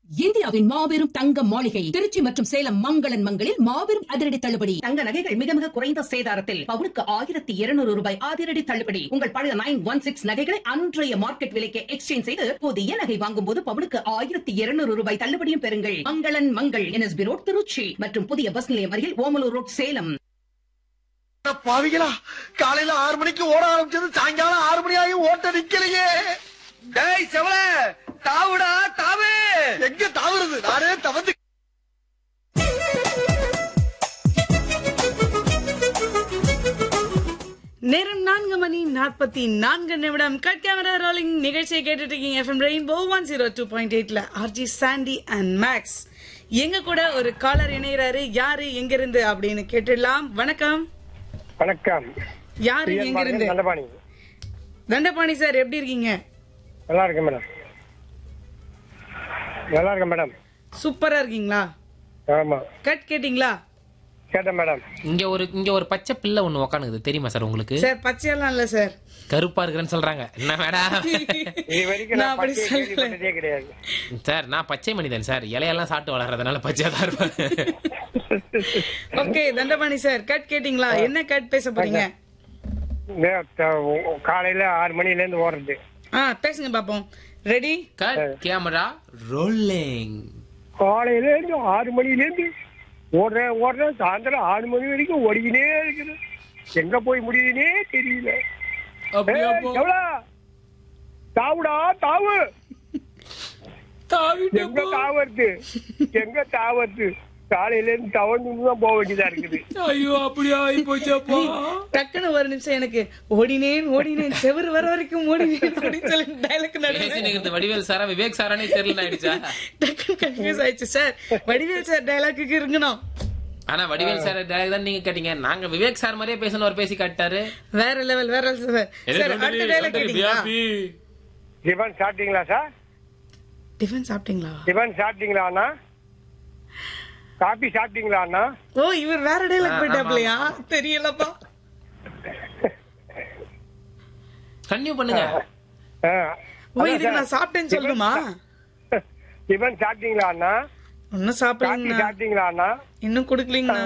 இந்தியாவின் மாபெரும் தங்க மாளிகை திருச்சி மற்றும் சேலம் மங்களன் மங்களில் மாபெரும் அதிரடி தள்ளுபடி தங்க நகைகள் மிக மிக குறைந்த சேதாரத்தில் பவுனுக்கு ஆயிரத்தி இருநூறு ரூபாய் அதிரடி தள்ளுபடி உங்கள் பழைய நைன் ஒன் சிக்ஸ் நகைகளை அன்றைய மார்க்கெட் விலைக்கு எக்ஸ்சேஞ்ச் செய்து புதிய நகை வாங்கும் போது பவுனுக்கு ஆயிரத்தி இருநூறு ரூபாய் தள்ளுபடியும் பெறுங்கள் மங்களன் மங்கள் என்எஸ்பி ரோட் திருச்சி மற்றும் புதிய பஸ் நிலையம் அருகில் ஓமலூர் ரோட் சேலம் அட பாவிகளா காலையில ஆறு மணிக்கு ஓட ஆரம்பிச்சது சாயங்காலம் ஆறு மணி ஆகி ஓட்ட நிக்கலையே டேய் செவல தாவுடா தாவு எங்க தாவுறது நானே தவந்து நேரம் நான்கு மணி நாற்பத்தி நான்கு நிமிடம் கட் கேமரா ரோலிங் நிகழ்ச்சியை கேட்டுட்டு இருக்கீங்க FM rainbow one zero two point எயிட்ல ஆர்ஜி சாண்டி அண்ட் மேக்ஸ் எங்க கூட ஒரு காலர் இணையறாரு யாரு எங்க இருந்து அப்படின்னு கேட்டுடலாம் வணக்கம் வணக்கம் யாரு எங்க இருந்து நல்லபாணி தண்டபாணி சார் எப்படி இருக்கீங்க நல்லா இருக்கேன் மேடம் நல்லா இருக்கேன் மேடம் சூப்பரா இருக்கீங்களா ஆமா கட் கேட்டீங்களா கேட்டேன் மேடம் இங்க ஒரு இங்க ஒரு பச்சை பிள்ளை ஒண்ணு உக்காந்துக்குது தெரியுமா சார் உங்களுக்கு சார் பச்சையெல்லாம் இல்ல சார் கருப்பா இருக்கிறேன்னு சொல்றாங்க என்ன மேடம் இது வரைக்கும் நான் நான் அப்படி பச்சையை சொல்லல. கேள்விப்பட்டதே கிடையாது சார் நான் பச்சை மனிதன் சார் இலையெல்லாம் சாப்பிட்டு வளர்றதுனால பச்சையா தான் இருப்பேன் ஓகே தண்டபாணி சார் கட் கேட்டீங்களா என்ன கட் பேச போறீங்க இந்த த- உ- காலையில ஆறு மணில இருந்து ஓடுறது ஆ பேசுங்க பாப்போம் ரெடி கட் கேமரா ரோலிங் காலையில இருந்து ஆறு மணில இருந்து ஓடுறேன் ஓடுறேன் சாயந்தரம் ஆறு மணி வரைக்கும் ஓடிக்கினே இருக்குது எங்க போய் முடியுதுன்னே தெரியல அப்படியா ஏய், போ? எவ்வளோ? தாவுடா தாவு தாவிட்டு எங்க போ. தாவறது எங்க தாவறது காலையில இருந்து தவண்டு தான் போக வேண்டியதா இருக்குது ஐயோ அப்படியா ஆகி போச்சப்பா டக்குன்னு ஒரு நிமிஷம் எனக்கு ஓடினேன் ஓடினேன் செவரு வர வரைக்கும் ஓடினேன் அப்படின்னு சொல்லி டைலாக் பேசி நடுவில் நிக்கிறது வடிவேல் சாரா விவேக் சாரானே தெரியல ஆயிடுச்சா டக்குன்னு கன்ஃபியூஸ் ஆயிடுச்சு சார் வடிவேல் சார் டைலாக்கு இருக்கணும் ஆனா வடிவேல் சார் dialogue தான் நீங்க கேட்டீங்க நாங்க விவேக் சார் மாதிரியே பேசணும் ஒரு பேசி காட்டாரு வேற லெவல் வேற level சார் சார் அடுத்த டைலாக் கேட்டீங்களா டிஃபன் சாப்பிட்டீங்களா சார் டிஃபன் சாப்பிட்டீங்களா டிஃபன் சாப்பிட்டீங்களா அண்ணா காபி சாப்பிட்டீங்களா அண்ணா ஓ இவர் வேற டைலாக் போயிட்டாப்லையா தெரியலப்பா கன்னியூ பண்ணுங்க ஆ. ஓ இதுக்கு நான் சாப்பிட்டேன்னு சொல்லணுமா டிஃபன் சாப்பிட்டீங்களா அண்ணா ஒன்னும் காபி சாப்பிடலீங்கண்ணா சாப்பிட்டீங்களா அண்ணா இன்னும் குடுக்கலீங்கண்ணா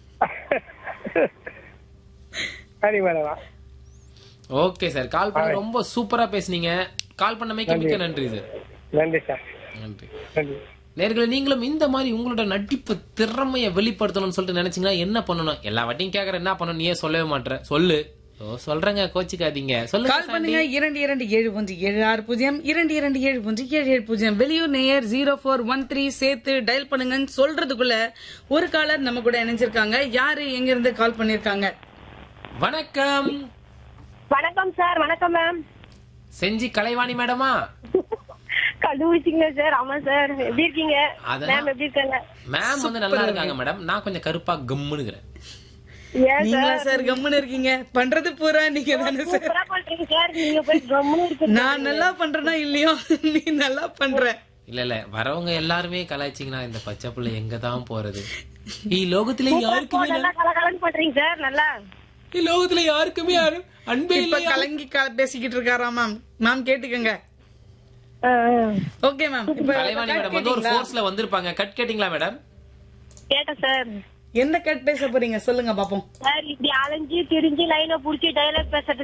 சரி மேடம் ஓகே சார் கால் பண்ண ரொம்ப சூப்பரா பேசுனீங்க கால் பண்ணமைக்கு மிக்க நன்றி சார் நன்றி சார் நன்றி நன்றி நேர்களை நீங்களும் இந்த மாதிரி உங்களோட நடிப்பு திறமைய வெளிப்படுத்தணும்னு சொல்லிட்டு நினைச்சீங்கன்னா என்ன பண்ணணும் எல்லா வாட்டியும் கேக்குற என்ன பண்ணணும் நீயே சொல்லவே மாட்ற சொல்லு ஓ சொல்றேங்க கோச்சிக்காதீங்க சொல்லுங்க கால் பண்ணுங்க இரண்டு இரண்டு ஏழு ஒன்று ஏழு ஆறு பூஜ்ஜியம் இரண்டு இரண்டு ஏழு ஒன்று ஏழு ஏழு பூஜ்ஜியம் வெளியூர் நேயர் ஜீரோ ஃபோர் ஒன் த்ரீ சேர்த்து டயல் பண்ணுங்கன்னு சொல்றதுக்குள்ள ஒரு காலர் நம்ம கூட இணைஞ்சிருக்காங்க யாரு எங்க இருந்து கால் பண்ணிருக்காங்க வணக்கம் வணக்கம் சார் வணக்கம் மேம் செஞ்சி கலைவாணி மேடமா கண்டுபிடிச்சிங்க சார் ஆமா சார் எப்படி இருக்கீங்க அதெல்லாம் மேம் எப்படி இருக்காங்க மேம் வந்து நல்லா இருக்காங்க மேடம் நான் கொஞ்சம் கருப்பா கம்முனுக்கிறேன் ஏன் நீங்களா சார் சார் கம்முன்னு இருக்கீங்க பண்றது பூரா நீங்க தானே சார் சூப்பரா பண்றீங்க சார் நீங்க போய் கம்முன்னு இருக்கு நான் நல்லா பண்றேனா இல்லையோ நீ நல்லா பண்ற இல்ல இல்ல வரவங்க எல்லாருமே கலாய்ச்சிங்கன்னா இந்த பச்சை பிள்ளை எங்க தான் போறது ఈ லோகத்துல யாருக்குமே நல்லா கலகலன்னு பண்றீங்க சார் நல்லா ఈ லோகத்துல யாருக்குமே யாரும் அன்பே இப்ப இல்லையா கலங்கி க- பேசிக்கிட்டு இருக்காரா மேம் மேம் கேட்டுக்கங்க ஆ, ஆ. ஓகே மேம் இப்ப கலைவாணி மேடம் வந்து ஒரு கேட்டீங்களா? ஃபோர்ஸ்ல வந்திருப்பாங்க கட் கேட்டிங்களா மேடம் கேட்டேன் சார் எந்த கட் பேச போறீங்க சொல்லுங்க பாப்போம் சார் இப்படி அலைஞ்சு திரிஞ்சு லைனை புடிச்சு டைலாக் பேசுறது